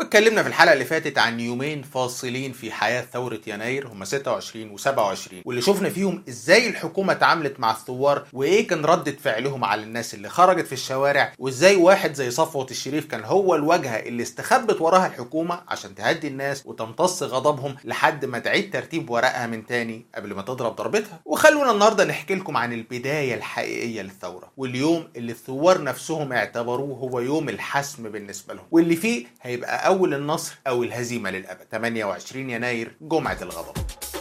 واتكلمنا في الحلقه اللي فاتت عن يومين فاصلين في حياه ثوره يناير هم 26 و27 واللي شفنا فيهم ازاي الحكومه اتعاملت مع الثوار وايه كان رده فعلهم على الناس اللي خرجت في الشوارع وازاي واحد زي صفوت الشريف كان هو الواجهه اللي استخبت وراها الحكومه عشان تهدي الناس وتمتص غضبهم لحد ما تعيد ترتيب ورقها من تاني قبل ما تضرب ضربتها وخلونا النهارده نحكي لكم عن البدايه الحقيقيه للثوره واليوم اللي الثوار نفسهم اعتبروه هو يوم الحسم بالنسبه لهم واللي فيه هيبقى اول النصر او الهزيمه للابد 28 يناير جمعه الغضب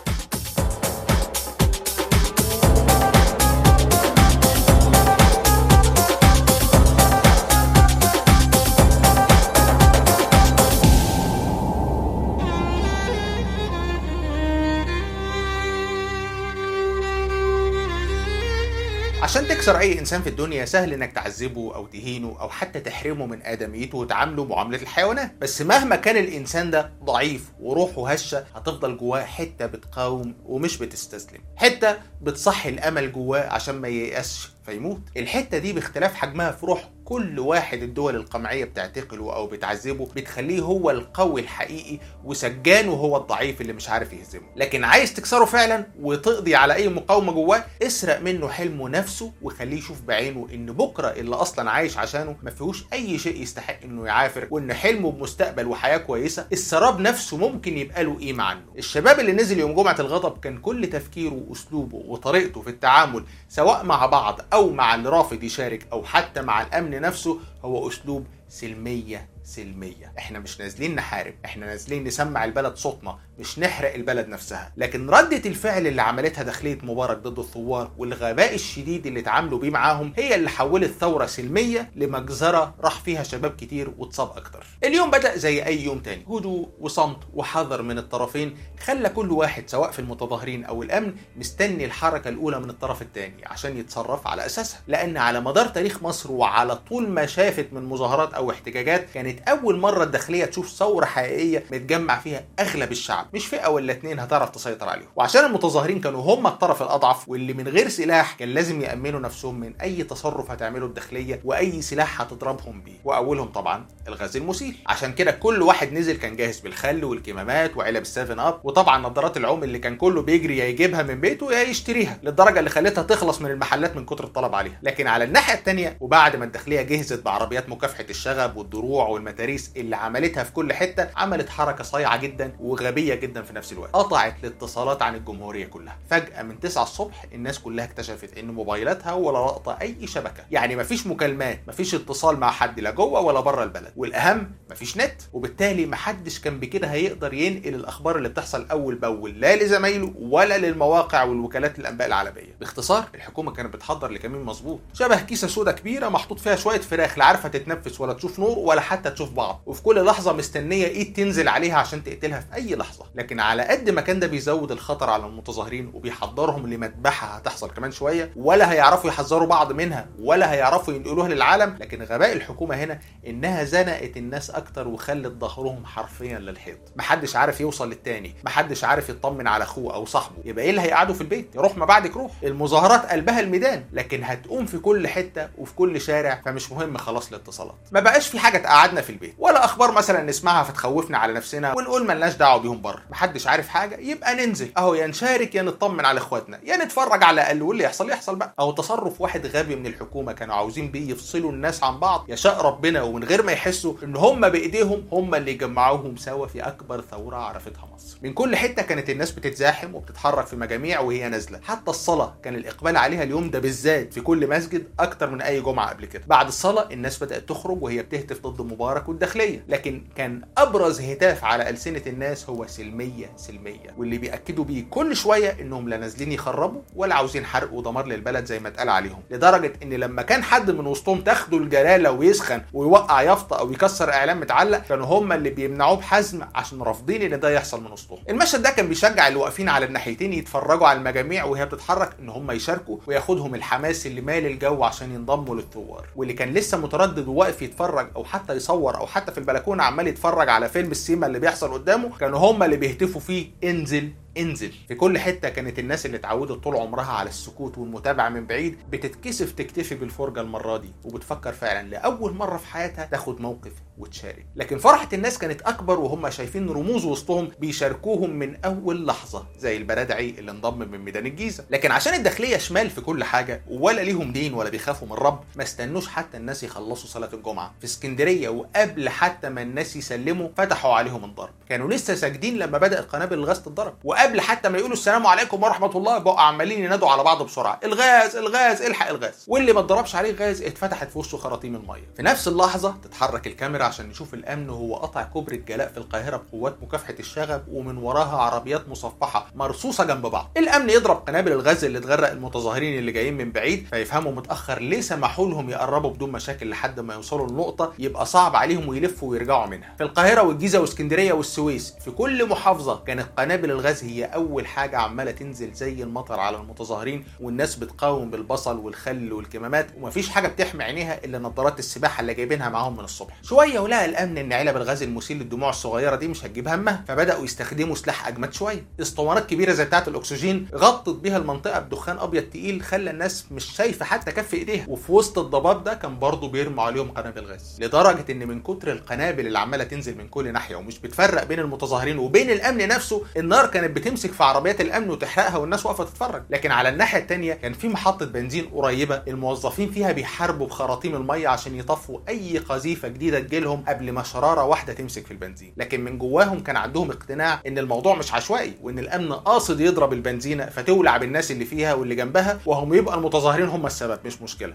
عشان تكسر اي انسان في الدنيا سهل انك تعذبه او تهينه او حتى تحرمه من ادميته وتعامله معامله الحيوانات بس مهما كان الانسان ده ضعيف وروحه هشه هتفضل جواه حته بتقاوم ومش بتستسلم حته بتصحي الامل جواه عشان ما ييأسش فيموت الحته دي باختلاف حجمها في روح كل واحد الدول القمعيه بتعتقله او بتعذبه بتخليه هو القوي الحقيقي وسجانه هو الضعيف اللي مش عارف يهزمه لكن عايز تكسره فعلا وتقضي على اي مقاومه جواه اسرق منه حلمه نفسه وخليه يشوف بعينه ان بكره اللي اصلا عايش عشانه ما فيهوش اي شيء يستحق انه يعافر وان حلمه بمستقبل وحياه كويسه السراب نفسه ممكن يبقى له قيمه عنه الشباب اللي نزل يوم جمعه الغضب كان كل تفكيره واسلوبه وطريقته في التعامل سواء مع بعض او مع اللي رافض يشارك او حتى مع الامن نفسه هو اسلوب سلميه سلميه احنا مش نازلين نحارب احنا نازلين نسمع البلد صوتنا مش نحرق البلد نفسها لكن ردة الفعل اللي عملتها داخلية مبارك ضد الثوار والغباء الشديد اللي اتعاملوا بيه معاهم هي اللي حولت ثورة سلمية لمجزرة راح فيها شباب كتير واتصاب اكتر اليوم بدأ زي اي يوم تاني هدوء وصمت وحذر من الطرفين خلى كل واحد سواء في المتظاهرين او الامن مستني الحركة الاولى من الطرف التاني عشان يتصرف على اساسها لان على مدار تاريخ مصر وعلى طول ما شافت من مظاهرات او احتجاجات كانت اول مرة الداخلية تشوف ثورة حقيقية متجمع فيها اغلب الشعب مش فئه ولا اتنين هتعرف تسيطر عليهم وعشان المتظاهرين كانوا هم الطرف الاضعف واللي من غير سلاح كان لازم يامنوا نفسهم من اي تصرف هتعمله الداخليه واي سلاح هتضربهم بيه واولهم طبعا الغاز المسيل عشان كده كل واحد نزل كان جاهز بالخل والكمامات وعلب السيفن اب وطبعا نظارات العوم اللي كان كله بيجري يا يجيبها من بيته يا يشتريها للدرجه اللي خلتها تخلص من المحلات من كتر الطلب عليها لكن على الناحيه الثانيه وبعد ما الداخليه جهزت بعربيات مكافحه الشغب والدروع والمتاريس اللي عملتها في كل حته عملت حركه صايعه جدا وغبيه جدا في نفس الوقت قطعت الاتصالات عن الجمهوريه كلها فجاه من 9 الصبح الناس كلها اكتشفت ان موبايلاتها ولا لقطه اي شبكه يعني مفيش مكالمات مفيش اتصال مع حد لا جوه ولا بره البلد والاهم مفيش نت وبالتالي محدش كان بكده هيقدر ينقل الاخبار اللي بتحصل اول باول لا لزمايله ولا للمواقع والوكالات الانباء العالميه باختصار الحكومه كانت بتحضر لكمين مظبوط شبه كيسه سودا كبيره محطوط فيها شويه فراخ لا عارفه تتنفس ولا تشوف نور ولا حتى تشوف بعض وفي كل لحظه مستنيه ايد تنزل عليها عشان تقتلها في اي لحظه لكن على قد ما كان ده بيزود الخطر على المتظاهرين وبيحضرهم لمذبحه هتحصل كمان شويه ولا هيعرفوا يحذروا بعض منها ولا هيعرفوا ينقلوها للعالم لكن غباء الحكومه هنا انها زنقت الناس اكتر وخلت ظهرهم حرفيا للحيط محدش عارف يوصل للتاني محدش عارف يطمن على اخوه او صاحبه يبقى ايه اللي هيقعدوا في البيت يروح ما بعدك روح المظاهرات قلبها الميدان لكن هتقوم في كل حته وفي كل شارع فمش مهم خلاص الاتصالات ما بقاش في حاجه تقعدنا في البيت ولا اخبار مثلا نسمعها فتخوفنا على نفسنا ونقول ملناش دعوه بيهم بره محدش عارف حاجه يبقى ننزل اهو يا نشارك يا نطمن على اخواتنا يا نتفرج على الاقل واللي يحصل يحصل بقى اهو تصرف واحد غبي من الحكومه كانوا عاوزين بيه يفصلوا الناس عن بعض يشاء ربنا ومن غير ما يحسوا ان هم بايديهم هم اللي جمعوهم سوا في اكبر ثوره عرفتها مصر من كل حته كانت الناس بتتزاحم وبتتحرك في مجاميع وهي نازله حتى الصلاه كان الاقبال عليها اليوم ده بالذات في كل مسجد اكتر من اي جمعه قبل كده بعد الصلاه الناس بدات تخرج وهي بتهتف ضد مبارك والداخليه لكن كان ابرز هتاف على السنه الناس هو سلميه سلميه واللي بياكدوا بيه كل شويه انهم لا نازلين يخربوا ولا عاوزين حرق ودمار للبلد زي ما اتقال عليهم لدرجه ان لما كان حد من وسطهم تاخده الجلاله ويسخن ويوقع يافطه او يكسر اعلام متعلق كانوا هم اللي بيمنعوه بحزم عشان رافضين ان ده يحصل من وسطهم المشهد ده كان بيشجع اللي واقفين على الناحيتين يتفرجوا على المجاميع وهي بتتحرك ان هم يشاركوا وياخدهم الحماس اللي مال الجو عشان ينضموا للثوار واللي كان لسه متردد وواقف يتفرج او حتى يصور او حتى في البلكونه عمال يتفرج على فيلم السيما اللي بيحصل قدامه كانوا هم اللي بيهتفوا فيه انزل انزل في كل حته كانت الناس اللي اتعودت طول عمرها على السكوت والمتابعه من بعيد بتتكسف تكتفي بالفرجه المره دي وبتفكر فعلا لاول مره في حياتها تاخد موقف وتشارك لكن فرحه الناس كانت اكبر وهم شايفين رموز وسطهم بيشاركوهم من اول لحظه زي البرادعي اللي انضم من ميدان الجيزه لكن عشان الداخليه شمال في كل حاجه ولا ليهم دين ولا بيخافوا من الرب ما استنوش حتى الناس يخلصوا صلاه الجمعه في اسكندريه وقبل حتى ما الناس يسلموا فتحوا عليهم الضرب كانوا لسه ساجدين لما بدات قنابل الغاز تتضرب وقبل حتى ما يقولوا السلام عليكم ورحمه الله بقوا عمالين ينادوا على بعض بسرعه الغاز الغاز الحق الغاز واللي ما اتضربش عليه غاز اتفتحت في وشه خراطيم الميه في نفس اللحظه تتحرك الكاميرا عشان نشوف الامن وهو قطع كوبري الجلاء في القاهره بقوات مكافحه الشغب ومن وراها عربيات مصفحه مرصوصه جنب بعض الامن يضرب قنابل الغاز اللي تغرق المتظاهرين اللي جايين من بعيد فيفهموا متاخر ليه سمحوا لهم يقربوا بدون مشاكل لحد ما يوصلوا لنقطه يبقى صعب عليهم ويلفوا ويرجعوا منها في القاهره والجيزه واسكندريه والسويس في كل محافظه كانت قنابل الغاز هي اول حاجه عماله تنزل زي المطر على المتظاهرين والناس بتقاوم بالبصل والخل والكمامات ومفيش حاجه بتحمي عينيها الا نظارات السباحه اللي جايبينها معاهم من الصبح شويه ولقى الامن ان علب الغاز المسيل للدموع الصغيره دي مش هتجيب همها فبداوا يستخدموا سلاح اجمد شويه اسطوانات كبيره زي بتاعه الاكسجين غطت بيها المنطقه بدخان ابيض تقيل خلى الناس مش شايفه حتى كف ايديها وفي وسط الضباب ده كان برضه بيرموا عليهم قنابل غاز لدرجه ان من كتر القنابل اللي عماله تنزل من كل ناحيه ومش بتفرق بين المتظاهرين وبين الامن نفسه النار كانت بتمسك في عربيات الامن وتحرقها والناس واقفه تتفرج لكن على الناحيه الثانيه كان في محطه بنزين قريبه الموظفين فيها بيحاربوا بخراطيم الميه عشان يطفوا اي قذيفه جديده تجيلهم قبل ما شراره واحده تمسك في البنزين لكن من جواهم كان عندهم اقتناع ان الموضوع مش عشوائي وان الامن قاصد يضرب البنزينه فتولع بالناس اللي فيها واللي جنبها وهم يبقى المتظاهرين هم السبب مش مشكله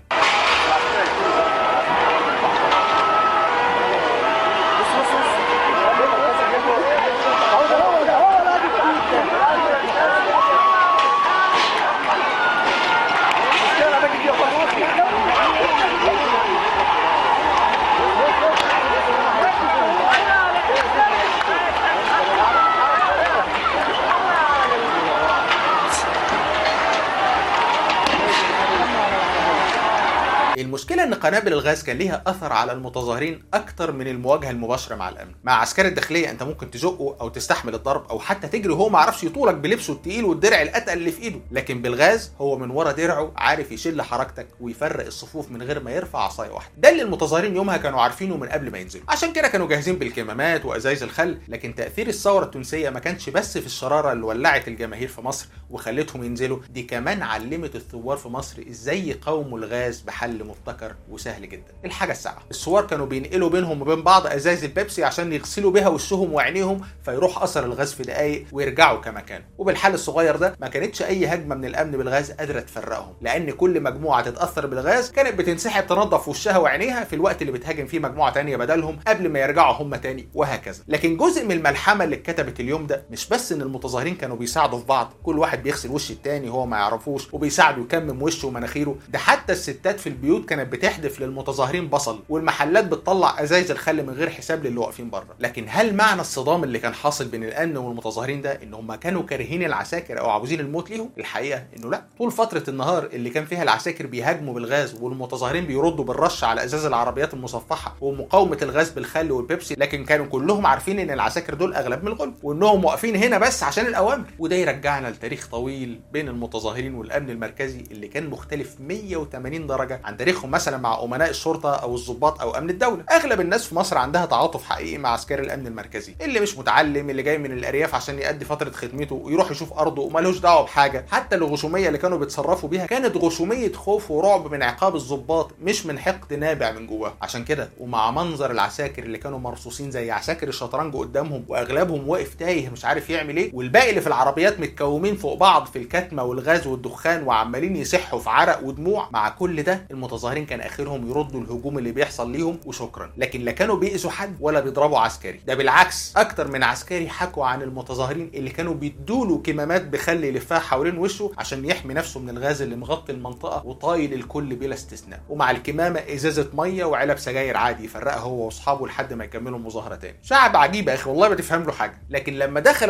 المشكله ان قنابل الغاز كان ليها اثر على المتظاهرين اكتر من المواجهه المباشره مع الامن مع عسكري الداخليه انت ممكن تزقه او تستحمل الضرب او حتى تجري وهو ما عرفش يطولك بلبسه التقيل والدرع الاتقل اللي في ايده لكن بالغاز هو من ورا درعه عارف يشل حركتك ويفرق الصفوف من غير ما يرفع عصايه واحده ده اللي المتظاهرين يومها كانوا عارفينه من قبل ما ينزلوا عشان كده كانوا جاهزين بالكمامات وازايز الخل لكن تاثير الثوره التونسيه ما كانش بس في الشراره اللي ولعت الجماهير في مصر وخلتهم ينزلوا دي كمان علمت الثوار في مصر ازاي يقاوموا الغاز بحل مبتكر وسهل جدا الحاجه الساعه الثوار كانوا بينقلوا بينهم وبين بعض ازايز البيبسي عشان يغسلوا بيها وشهم وعينيهم فيروح اثر الغاز في دقايق ويرجعوا كما كانوا وبالحل الصغير ده ما كانتش اي هجمه من الامن بالغاز قادره تفرقهم لان كل مجموعه تتاثر بالغاز كانت بتنسحب تنظف وشها وعينيها في الوقت اللي بتهاجم فيه مجموعه تانية بدلهم قبل ما يرجعوا هم تاني وهكذا لكن جزء من الملحمه اللي اتكتبت اليوم ده مش بس ان المتظاهرين كانوا بيساعدوا في بعض كل واحد بيغسل وش التاني هو ما يعرفوش وبيساعده يكمم وشه ومناخيره ده حتى الستات في البيوت كانت بتحدف للمتظاهرين بصل والمحلات بتطلع ازايز الخل من غير حساب للي واقفين بره لكن هل معنى الصدام اللي كان حاصل بين الامن والمتظاهرين ده ان هم كانوا كارهين العساكر او عاوزين الموت ليهم الحقيقه انه لا طول فتره النهار اللي كان فيها العساكر بيهاجموا بالغاز والمتظاهرين بيردوا بالرش على ازاز العربيات المصفحه ومقاومه الغاز بالخل والبيبسي لكن كانوا كلهم عارفين ان العساكر دول اغلب من الغلب وانهم واقفين هنا بس عشان الاوامر وده يرجعنا لتاريخ طويل بين المتظاهرين والامن المركزي اللي كان مختلف 180 درجه عن تاريخهم مثلا مع امناء الشرطه او الضباط او امن الدوله اغلب الناس في مصر عندها تعاطف حقيقي مع عسكري الامن المركزي اللي مش متعلم اللي جاي من الارياف عشان يأدي فتره خدمته ويروح يشوف ارضه ومالوش دعوه بحاجه حتى الغشوميه اللي كانوا بيتصرفوا بيها كانت غشوميه خوف ورعب من عقاب الضباط مش من حقد نابع من جواه عشان كده ومع منظر العساكر اللي كانوا مرصوصين زي عساكر الشطرنج قدامهم واغلبهم واقف تايه مش عارف يعمل ايه والباقي اللي في العربيات متكومين فوق بعض في الكتمه والغاز والدخان وعمالين يصحوا في عرق ودموع مع كل ده المتظاهرين كان اخرهم يردوا الهجوم اللي بيحصل ليهم وشكرا لكن لا كانوا بيأذوا حد ولا بيضربوا عسكري ده بالعكس اكتر من عسكري حكوا عن المتظاهرين اللي كانوا بيدوا له كمامات بخل يلفها حوالين وشه عشان يحمي نفسه من الغاز اللي مغطي المنطقه وطايل الكل بلا استثناء ومع الكمامه ازازه ميه وعلب سجاير عادي يفرقها هو واصحابه لحد ما يكملوا المظاهره تاني شعب عجيب يا اخي والله ما تفهم له حاجه لكن لما دخل العصر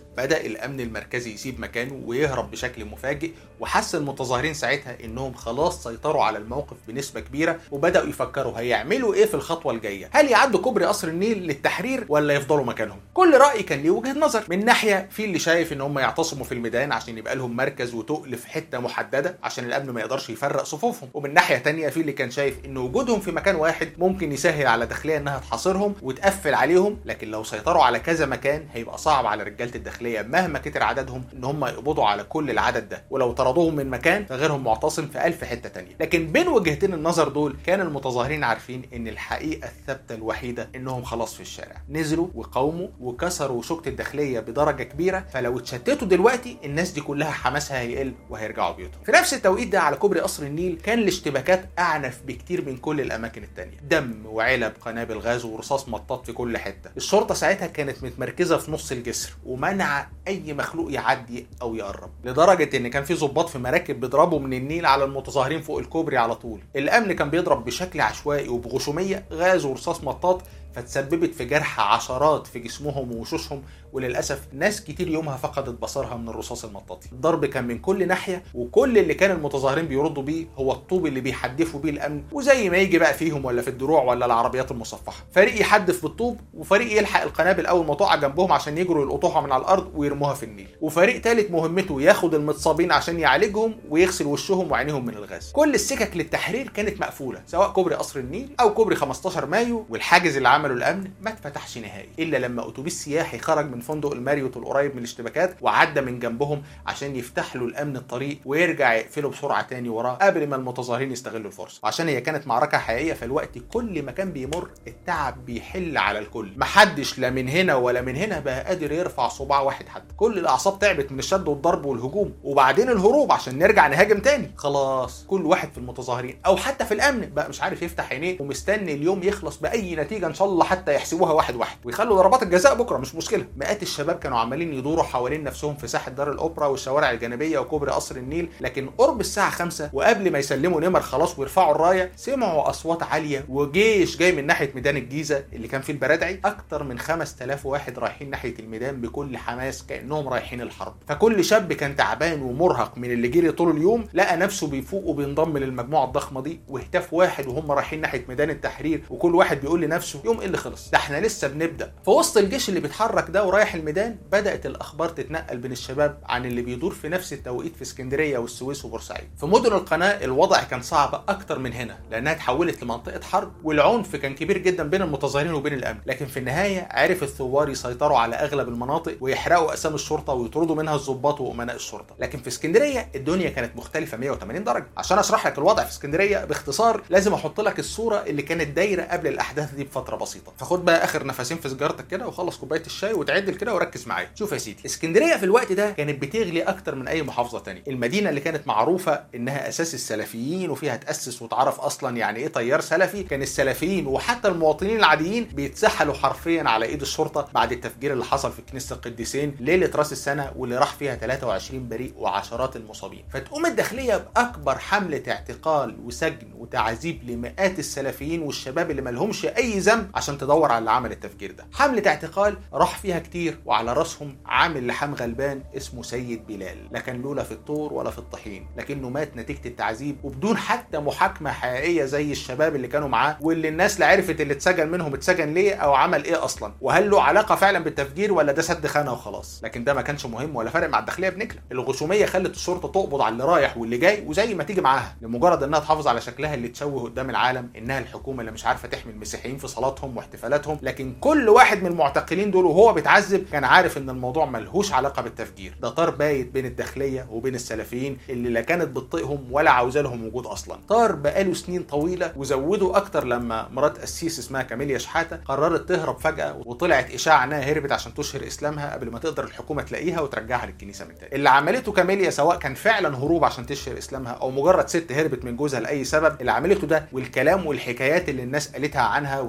بدا الامن المركزي يسيب مكانه ويهرب بشكل مفاجئ وحس المتظاهرين ساعتها انهم خلاص سيطروا على الموقف بنسبه كبيره وبداوا يفكروا هيعملوا ايه في الخطوه الجايه هل يعدوا كوبري قصر النيل للتحرير ولا يفضلوا مكانهم كل راي كان ليه وجهه نظر من ناحيه في اللي شايف ان هم يعتصموا في الميدان عشان يبقى لهم مركز وتقل في حته محدده عشان الامن ما يقدرش يفرق صفوفهم ومن ناحيه تانية في اللي كان شايف ان وجودهم في مكان واحد ممكن يسهل على داخليه انها تحاصرهم وتقفل عليهم لكن لو سيطروا على كذا مكان هيبقى صعب على رجاله الداخليه مهما كتر عددهم ان هم يقبضوا على كل العدد ده ولو طردوهم من مكان فغيرهم معتصم في ألف حته تانية لكن بين وجهتين النظر دول كان المتظاهرين عارفين ان الحقيقه الثابته الوحيده انهم خلاص في الشارع نزلوا وقاوموا وكسروا شوكه الداخليه بدرجه كبيره فلو اتشتتوا دلوقتي الناس دي كلها حماسها هيقل وهيرجعوا بيوتهم في نفس التوقيت ده على كوبري قصر النيل كان الاشتباكات اعنف بكتير من كل الاماكن التانية دم وعلب قنابل غاز ورصاص مطاط في كل حته الشرطه ساعتها كانت متمركزه في نص الجسر ومنع اي مخلوق يعدي او يقرب لدرجه ان كان في ضباط في مراكب بيضربوا من النيل على المتظاهرين فوق الكوبري على طول الامن كان بيضرب بشكل عشوائي وبغشوميه غاز ورصاص مطاط فتسببت في جرح عشرات في جسمهم ووشوشهم وللاسف ناس كتير يومها فقدت بصرها من الرصاص المطاطي الضرب كان من كل ناحيه وكل اللي كان المتظاهرين بيردوا بيه هو الطوب اللي بيحدفوا بيه الامن وزي ما يجي بقى فيهم ولا في الدروع ولا العربيات المصفحه فريق يحدف بالطوب وفريق يلحق القنابل اول ما تقع جنبهم عشان يجروا يلقطوها من على الارض ويرموها في النيل وفريق ثالث مهمته ياخد المتصابين عشان يعالجهم ويغسل وشهم وعينيهم من الغاز كل السكك للتحرير كانت مقفوله سواء كوبري قصر النيل او كوبري 15 مايو والحاجز اللي عمله الامن ما اتفتحش نهائي الا لما اتوبيس سياحي خرج من فندق الماريوت القريب من الاشتباكات وعدى من جنبهم عشان يفتح له الامن الطريق ويرجع يقفله بسرعه تاني وراه قبل ما المتظاهرين يستغلوا الفرصه عشان هي كانت معركه حقيقيه فالوقت كل ما كان بيمر التعب بيحل على الكل محدش لا من هنا ولا من هنا بقى قادر يرفع صباع واحد حتى كل الاعصاب تعبت من الشد والضرب والهجوم وبعدين الهروب عشان نرجع نهاجم تاني خلاص كل واحد في المتظاهرين او حتى في الامن بقى مش عارف يفتح عينيه ومستني اليوم يخلص باي نتيجه ان شاء الله حتى يحسبوها واحد واحد ويخلوا ضربات الجزاء بكره مش مشكله مئات الشباب كانوا عمالين يدوروا حوالين نفسهم في ساحه دار الاوبرا والشوارع الجانبيه وكوبري قصر النيل لكن قرب الساعه 5 وقبل ما يسلموا نمر خلاص ويرفعوا الرايه سمعوا اصوات عاليه وجيش جاي من ناحيه ميدان الجيزه اللي كان فيه البرادعي اكتر من 5000 واحد رايحين ناحيه الميدان بكل حماس كانهم رايحين الحرب فكل شاب كان تعبان ومرهق من اللي جري طول اليوم لقى نفسه بيفوق وبينضم للمجموعه الضخمه دي وهتاف واحد وهم رايحين ناحيه ميدان التحرير وكل واحد بيقول لنفسه يوم ايه اللي خلص ده احنا لسه بنبدا في وسط الجيش اللي بيتحرك ده ورايح الميدان بدات الاخبار تتنقل بين الشباب عن اللي بيدور في نفس التوقيت في اسكندريه والسويس وبورسعيد في مدن القناه الوضع كان صعب اكتر من هنا لانها اتحولت لمنطقه حرب والعنف كان كبير جدا بين المتظاهرين وبين الامن لكن في النهايه عرف الثوار يسيطروا على اغلب المناطق ويحرقوا اقسام الشرطه ويطردوا منها الضباط وامناء الشرطه لكن في اسكندريه الدنيا كانت مختلفه 180 درجه عشان اشرح لك الوضع في اسكندريه باختصار لازم احط لك الصوره اللي كانت دايره قبل الاحداث دي بفتره بسيطه فخد بقى اخر نفسين في سيجارتك كده وخلص كوبايه الشاي وتعدل كده وركز معايا شوف يا سيدي اسكندريه في الوقت ده كانت بتغلي اكتر من اي محافظه تانية المدينه اللي كانت معروفه انها اساس السلفيين وفيها تاسس وتعرف اصلا يعني ايه تيار سلفي كان السلفيين وحتى المواطنين العاديين بيتسحلوا حرفيا على ايد الشرطه بعد التفجير اللي حصل في كنيسه القديسين ليله راس السنه واللي راح فيها 23 بريء وعشرات المصابين فتقوم الداخليه باكبر حمله اعتقال وسجن وتعذيب لمئات السلفيين والشباب اللي مالهمش اي ذنب عشان تدور على اللي عمل التفجير ده حمله اعتقال راح فيها كتير وعلى راسهم عامل لحام غلبان اسمه سيد بلال لا كان له لا في الطور ولا في الطحين لكنه مات نتيجه التعذيب وبدون حتى محاكمه حقيقيه زي الشباب اللي كانوا معاه واللي الناس لا عرفت اللي اتسجن منهم اتسجن ليه او عمل ايه اصلا وهل له علاقه فعلا بالتفجير ولا ده سد خانه وخلاص لكن ده ما كانش مهم ولا فارق مع الداخليه بنكله الغشوميه خلت الشرطه تقبض على اللي رايح واللي جاي وزي ما تيجي معاها لمجرد انها تحافظ على شكلها اللي تشوه قدام العالم انها الحكومه اللي مش عارفه تحمي المسيحيين في صلاتهم واحتفالاتهم لكن كل واحد من المعتقلين دول وهو بيتعذب كان عارف ان الموضوع ملهوش علاقه بالتفجير ده طار بايت بين الداخليه وبين السلفيين اللي لا كانت بتطيقهم ولا عاوزه لهم وجود اصلا طار بقاله سنين طويله وزودوا اكتر لما مرات قسيس اسمها كاميليا شحاته قررت تهرب فجاه وطلعت اشاعه انها هربت عشان تشهر اسلامها قبل ما تقدر الحكومه تلاقيها وترجعها للكنيسه من تاني اللي عملته كاميليا سواء كان فعلا هروب عشان تشهر اسلامها او مجرد ست هربت من جوزها لاي سبب اللي عملته ده والكلام والحكايات اللي الناس قالتها عنها والصور اللي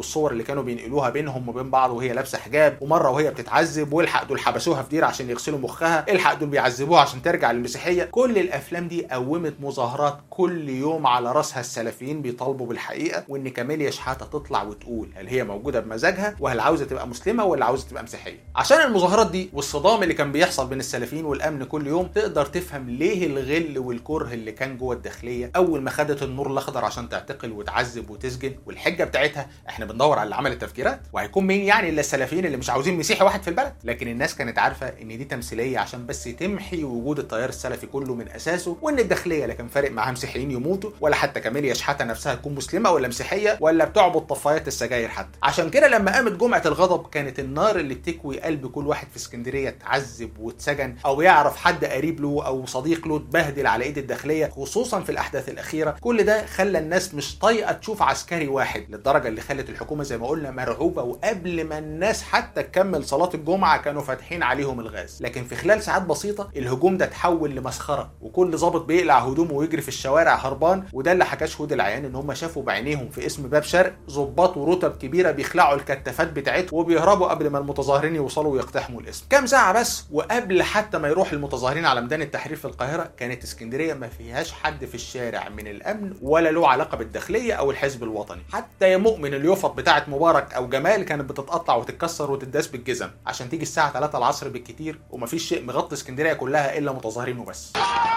كانوا بينقلوها بينهم وبين بعض وهي لابسه حجاب ومره وهي بتتعذب والحق دول حبسوها في دير عشان يغسلوا مخها الحق دول بيعذبوها عشان ترجع للمسيحيه كل الافلام دي قومت مظاهرات كل يوم على راسها السلفيين بيطالبوا بالحقيقه وان كاميليا شحاته تطلع وتقول هل هي موجوده بمزاجها وهل عاوزه تبقى مسلمه ولا عاوزه تبقى مسيحيه عشان المظاهرات دي والصدام اللي كان بيحصل بين السلفيين والامن كل يوم تقدر تفهم ليه الغل والكره اللي كان جوه الداخليه اول ما خدت النور الاخضر عشان تعتقل وتعذب وتسجن والحجه بتاعتها احنا بندور على اللي عمل التفجيرات وهيكون مين يعني الا السلفيين اللي مش عاوزين مسيحي واحد في البلد لكن الناس كانت عارفه ان دي تمثيليه عشان بس تمحي وجود التيار السلفي كله من اساسه وان الداخليه لا كان فارق معاها مسيحيين يموتوا ولا حتى كاميليا شحاته نفسها تكون مسلمه ولا مسيحيه ولا بتعبد طفايات السجاير حتى عشان كده لما قامت جمعه الغضب كانت النار اللي بتكوي قلب كل واحد في اسكندريه اتعذب واتسجن او يعرف حد قريب له او صديق له اتبهدل على ايد الداخليه خصوصا في الاحداث الاخيره كل ده خلى الناس مش طايقه تشوف عسكري واحد للدرجه اللي خلت الحكومه زي ما قلنا مرعوبه وقبل ما الناس حتى تكمل صلاه الجمعه كانوا فاتحين عليهم الغاز لكن في خلال ساعات بسيطه الهجوم ده اتحول لمسخره وكل ظابط بيقلع هدومه ويجري في الشوارع هربان وده اللي حكاه شهود العيان ان هم شافوا بعينيهم في اسم باب شرق ظباط ورتب كبيره بيخلعوا الكتافات بتاعتهم وبيهربوا قبل ما المتظاهرين يوصلوا ويقتحموا الاسم كام ساعه بس وقبل حتى ما يروح المتظاهرين على ميدان التحرير في القاهره كانت اسكندريه ما فيهاش حد في الشارع من الامن ولا له علاقه بالداخليه او الحزب الوطني حتى يا مؤمن اليوفط بتاعت مبارك او جمال كانت بتتقطع وتتكسر وتداس بالجزم عشان تيجي الساعه 3 العصر بالكتير ومفيش شيء مغطي اسكندريه كلها الا متظاهرين وبس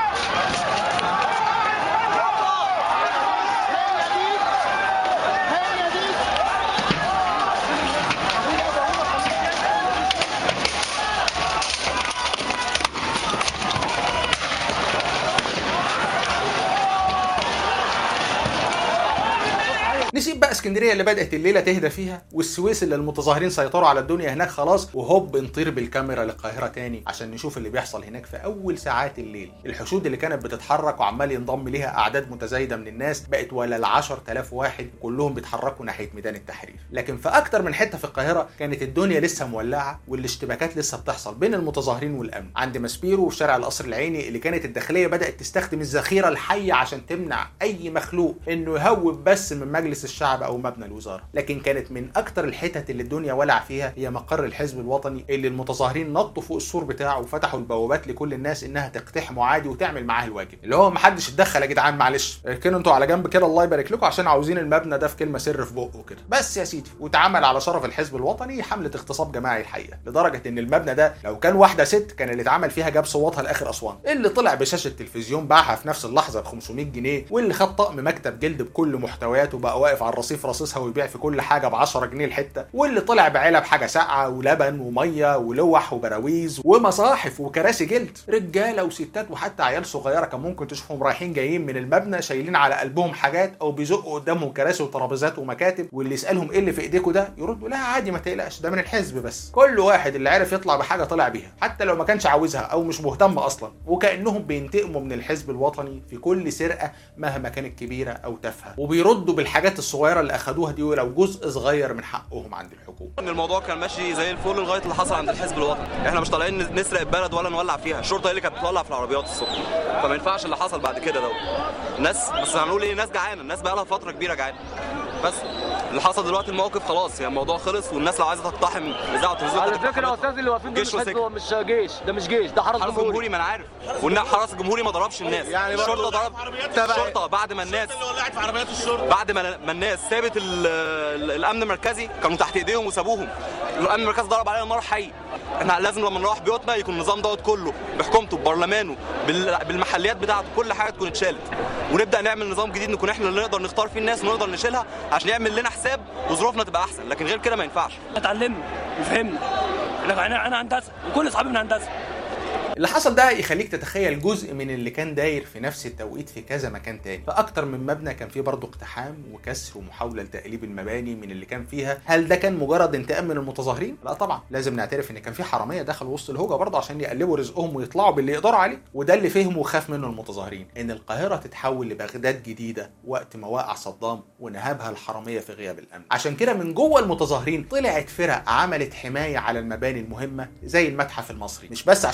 نسيب بقى اسكندريه اللي بدات الليله تهدى فيها والسويس اللي المتظاهرين سيطروا على الدنيا هناك خلاص وهوب نطير بالكاميرا للقاهره تاني عشان نشوف اللي بيحصل هناك في اول ساعات الليل الحشود اللي كانت بتتحرك وعمال ينضم ليها اعداد متزايده من الناس بقت ولا ال 10000 واحد كلهم بيتحركوا ناحيه ميدان التحرير لكن في اكتر من حته في القاهره كانت الدنيا لسه مولعه والاشتباكات لسه بتحصل بين المتظاهرين والامن عند ماسبيرو وشارع القصر العيني اللي كانت الداخليه بدات تستخدم الذخيره الحيه عشان تمنع اي مخلوق انه يهوب بس من مجلس الشعب او مبنى الوزاره لكن كانت من اكتر الحتت اللي الدنيا ولع فيها هي مقر الحزب الوطني اللي المتظاهرين نطوا فوق السور بتاعه وفتحوا البوابات لكل الناس انها تقتحمه عادي وتعمل معاه الواجب اللي هو محدش اتدخل يا جدعان معلش اركنوا انتوا على جنب كده الله يبارك لكم عشان عاوزين المبنى ده في كلمه سر في بقه كده بس يا سيدي واتعمل على شرف الحزب الوطني حمله اغتصاب جماعي الحقيقه لدرجه ان المبنى ده لو كان واحده ست كان اللي اتعمل فيها جاب صوتها لاخر اسوان اللي طلع بشاشه تلفزيون باعها في نفس اللحظه ب 500 جنيه واللي خد طقم مكتب جلد بكل محتوياته وبقى واقف على الرصيف راصصها ويبيع في كل حاجه ب 10 جنيه الحته واللي طلع بعلب حاجه ساقعه ولبن وميه ولوح وبراويز ومصاحف وكراسي جلد رجاله وستات وحتى عيال صغيره كان ممكن تشوفهم رايحين جايين من المبنى شايلين على قلبهم حاجات او بيزقوا قدامهم كراسي وترابيزات ومكاتب واللي يسالهم ايه اللي في ايديكوا ده يردوا لا عادي ما تقلقش ده من الحزب بس كل واحد اللي عرف يطلع بحاجه طلع بيها حتى لو ما كانش عاوزها او مش مهتم اصلا وكانهم بينتقموا من الحزب الوطني في كل سرقه مهما كانت كبيره او تافهه وبيردوا بالحاجات الصغيره اللي اخدوها دي ولو جزء صغير من حقهم عند الحكومه ان الموضوع كان ماشي زي الفل لغايه اللي حصل عند الحزب الوطني احنا مش طالعين نسرق البلد ولا نولع فيها الشرطه هي اللي كانت بتولع في العربيات الصبح فما ينفعش اللي حصل بعد كده ده الناس بس هنقول ايه الناس جعانه الناس بقى لها فتره كبيره جعانه بس اللي حصل دلوقتي الموقف خلاص يعني الموضوع خلص والناس لو عايزه تقتحم اذاعه وتلفزيون على تقتحم فكره يا استاذ اللي واقفين دول جيش مش وسجن. هو مش جيش ده مش جيش ده حرس حرس جمهوري جمهوري ما انا عارف وان حرس الجمهوري ما ضربش الناس يعني الشرطه ضرب الشرطه بعد ما الناس اللي ولعت في عربيات الشرطه بعد ما ما الناس سابت ال- ال- الامن المركزي كانوا تحت ايديهم وسابوهم الامن المركزي ضرب علينا نار حي احنا لازم لما نروح بيوتنا يكون النظام دوت كله بحكومته ببرلمانه بال- بالمحليات بتاعته كل حاجه تكون اتشالت ونبدا نعمل نظام جديد نكون احنا اللي نقدر نختار فيه الناس ونقدر نشيلها عشان يعمل لنا حساب وظروفنا تبقى احسن لكن غير كده ما ينفعش اتعلمنا وفهمنا انا انا انا هندسه وكل اصحابي من هندسه اللي حصل ده يخليك تتخيل جزء من اللي كان داير في نفس التوقيت في كذا مكان تاني فاكتر من مبنى كان فيه برضه اقتحام وكسر ومحاوله لتقليب المباني من اللي كان فيها هل ده كان مجرد انتقام من المتظاهرين لا طبعا لازم نعترف ان كان في حراميه دخلوا وسط الهوجه برضه عشان يقلبوا رزقهم ويطلعوا باللي يقدروا عليه وده اللي فهمه وخاف منه المتظاهرين ان القاهره تتحول لبغداد جديده وقت ما وقع صدام ونهبها الحراميه في غياب الامن عشان كده من جوه المتظاهرين طلعت فرق عملت حمايه على المباني المهمه زي المتحف المصري مش بس عشان تامنوا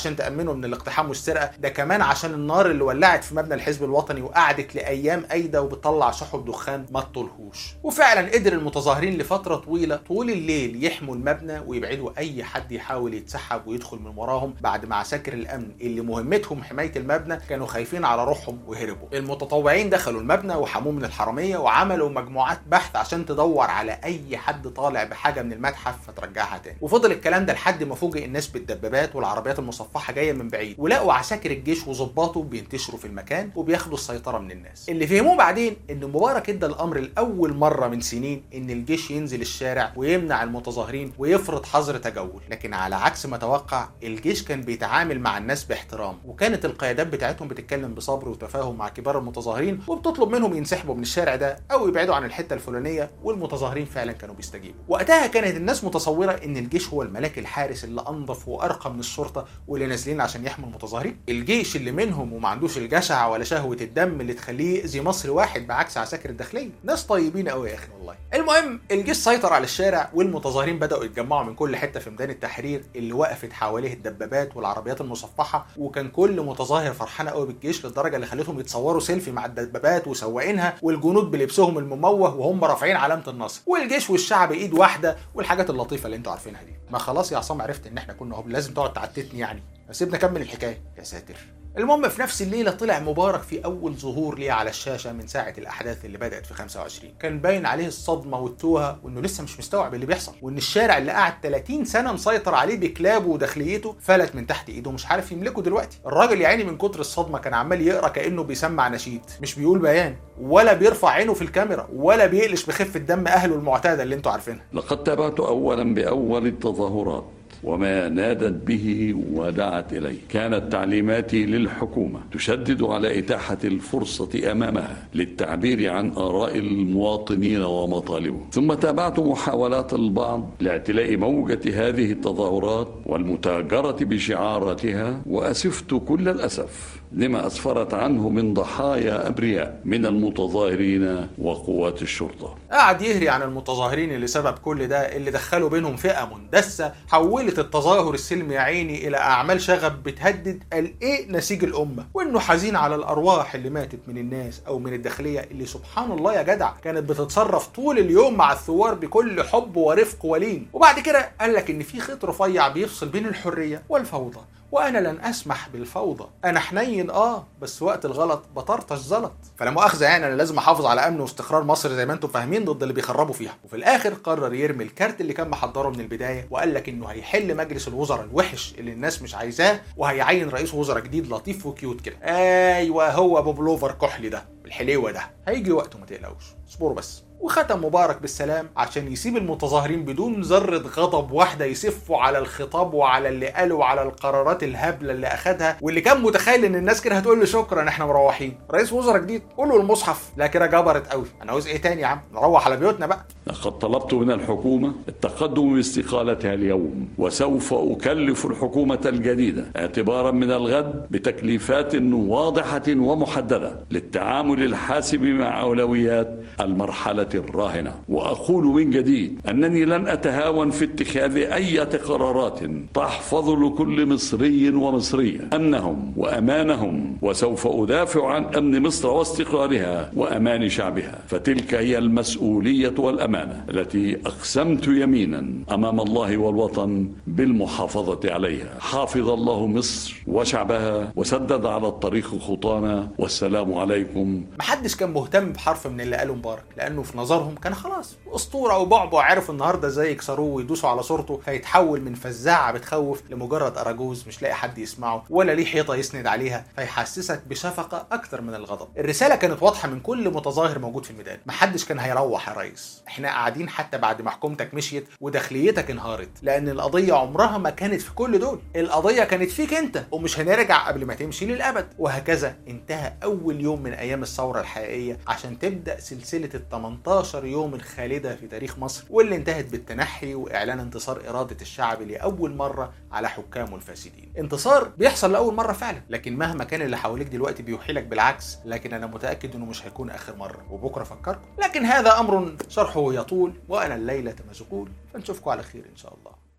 منه من الاقتحام والسرقه ده كمان عشان النار اللي ولعت في مبنى الحزب الوطني وقعدت لايام ايده وبتطلع سحب دخان ما تطولهوش وفعلا قدر المتظاهرين لفتره طويله طول الليل يحموا المبنى ويبعدوا اي حد يحاول يتسحب ويدخل من وراهم بعد ما عساكر الامن اللي مهمتهم حمايه المبنى كانوا خايفين على روحهم وهربوا المتطوعين دخلوا المبنى وحموه من الحراميه وعملوا مجموعات بحث عشان تدور على اي حد طالع بحاجه من المتحف فترجعها تاني وفضل الكلام ده لحد ما فوجئ الناس بالدبابات والعربيات المصفحه جايه من بعيد ولقوا عساكر الجيش وظباطه بينتشروا في المكان وبياخدوا السيطره من الناس اللي فهموه بعدين ان مبارك ادى الامر لاول مره من سنين ان الجيش ينزل الشارع ويمنع المتظاهرين ويفرض حظر تجول لكن على عكس ما توقع الجيش كان بيتعامل مع الناس باحترام وكانت القيادات بتاعتهم بتتكلم بصبر وتفاهم مع كبار المتظاهرين وبتطلب منهم ينسحبوا من الشارع ده او يبعدوا عن الحته الفلانيه والمتظاهرين فعلا كانوا بيستجيبوا وقتها كانت الناس متصوره ان الجيش هو الملاك الحارس اللي انظف وارقى من الشرطه واللي نازلين عشان يحموا المتظاهرين الجيش اللي منهم وما عندوش الجشع ولا شهوه الدم اللي تخليه يأذي مصري واحد بعكس عساكر الداخليه ناس طيبين قوي يا اخي والله المهم الجيش سيطر على الشارع والمتظاهرين بداوا يتجمعوا من كل حته في ميدان التحرير اللي وقفت حواليه الدبابات والعربيات المصفحه وكان كل متظاهر فرحان قوي بالجيش للدرجه اللي خلتهم يتصوروا سيلفي مع الدبابات وسواقينها والجنود بلبسهم المموه وهم رافعين علامه النصر والجيش والشعب ايد واحده والحاجات اللطيفه اللي انتوا عارفينها دي ما خلاص يا عصام عرفت ان احنا كنا اهو لازم تقعد تعتتني يعني سيبنا كمل الحكايه يا ساتر المهم في نفس الليلة طلع مبارك في أول ظهور ليه على الشاشة من ساعة الأحداث اللي بدأت في 25 كان باين عليه الصدمة والتوهة وإنه لسه مش مستوعب اللي بيحصل وإن الشارع اللي قعد 30 سنة مسيطر عليه بكلابه وداخليته فلت من تحت إيده ومش عارف يملكه دلوقتي الراجل يعني من كتر الصدمة كان عمال يقرأ كأنه بيسمع نشيد مش بيقول بيان ولا بيرفع عينه في الكاميرا ولا بيقلش بخفة دم أهله المعتادة اللي انتوا عارفينها لقد تابعت أولا بأول التظاهرات وما نادت به ودعت اليه كانت تعليماتي للحكومه تشدد على اتاحه الفرصه امامها للتعبير عن اراء المواطنين ومطالبهم ثم تابعت محاولات البعض لاعتلاء موجه هذه التظاهرات والمتاجره بشعاراتها واسفت كل الاسف لما اسفرت عنه من ضحايا ابرياء من المتظاهرين وقوات الشرطه قعد يهري عن المتظاهرين اللي سبب كل ده اللي دخلوا بينهم فئه مندسه حولت التظاهر السلمي يا عيني الى اعمال شغب بتهدد الايه نسيج الامه وانه حزين على الارواح اللي ماتت من الناس او من الداخليه اللي سبحان الله يا جدع كانت بتتصرف طول اليوم مع الثوار بكل حب ورفق ولين وبعد كده قال لك ان في خيط رفيع بيفصل بين الحريه والفوضى وانا لن اسمح بالفوضى انا حنين اه بس وقت الغلط بطرطش زلط فلا مؤاخذه يعني انا لازم احافظ على امن واستقرار مصر زي ما انتم فاهمين ضد اللي بيخربوا فيها وفي الاخر قرر يرمي الكارت اللي كان محضره من البدايه وقال لك انه هيحل مجلس الوزراء الوحش اللي الناس مش عايزاه وهيعين رئيس وزراء جديد لطيف وكيوت كده ايوه هو ابو بلوفر كحلي ده الحليوه ده هيجي وقته ما تقلقوش اصبروا بس وختم مبارك بالسلام عشان يسيب المتظاهرين بدون ذرة غضب واحدة يسفوا على الخطاب وعلى اللي قاله وعلى القرارات الهبلة اللي أخدها واللي كان متخيل إن الناس كده هتقول له شكرا إحنا مروحين رئيس وزراء جديد قول له المصحف لا كده جبرت قوي أنا عاوز إيه تاني يا عم نروح على بيوتنا بقى لقد طلبت من الحكومة التقدم باستقالتها اليوم وسوف أكلف الحكومة الجديدة اعتبارا من الغد بتكليفات واضحة ومحددة للتعامل الحاسم مع أولويات المرحلة الراهنة وأقول من جديد أنني لن أتهاون في اتخاذ أي قرارات تحفظ لكل مصري ومصرية أمنهم وأمانهم وسوف أدافع عن أمن مصر واستقرارها وأمان شعبها فتلك هي المسؤولية والأمانة التي أقسمت يمينا أمام الله والوطن بالمحافظة عليها حافظ الله مصر وشعبها وسدد على الطريق خطانا والسلام عليكم محدش كان مهتم بحرف من اللي قاله مبارك لانه في نظرهم كان خلاص اسطوره وبعبع عرفوا النهارده ازاي يكسروه ويدوسوا على صورته فيتحول من فزاعه بتخوف لمجرد اراجوز مش لاقي حد يسمعه ولا ليه حيطه يسند عليها فيحسسك بشفقه اكتر من الغضب الرساله كانت واضحه من كل متظاهر موجود في الميدان محدش كان هيروح يا ريس احنا قاعدين حتى بعد ما حكومتك مشيت وداخليتك انهارت لان القضيه عمرها ما كانت في كل دول القضيه كانت فيك انت ومش هنرجع قبل ما تمشي للابد وهكذا انتهى اول يوم من ايام الثوره الحقيقيه عشان تبدا سلسله ال 18 يوم الخالده في تاريخ مصر واللي انتهت بالتنحي واعلان انتصار اراده الشعب لاول مره على حكامه الفاسدين انتصار بيحصل لاول مره فعلا لكن مهما كان اللي حواليك دلوقتي بيوحيلك بالعكس لكن انا متاكد انه مش هيكون اخر مره وبكره فكركم لكن هذا امر شرحه يطول وانا الليله مشغول فنشوفكم على خير ان شاء الله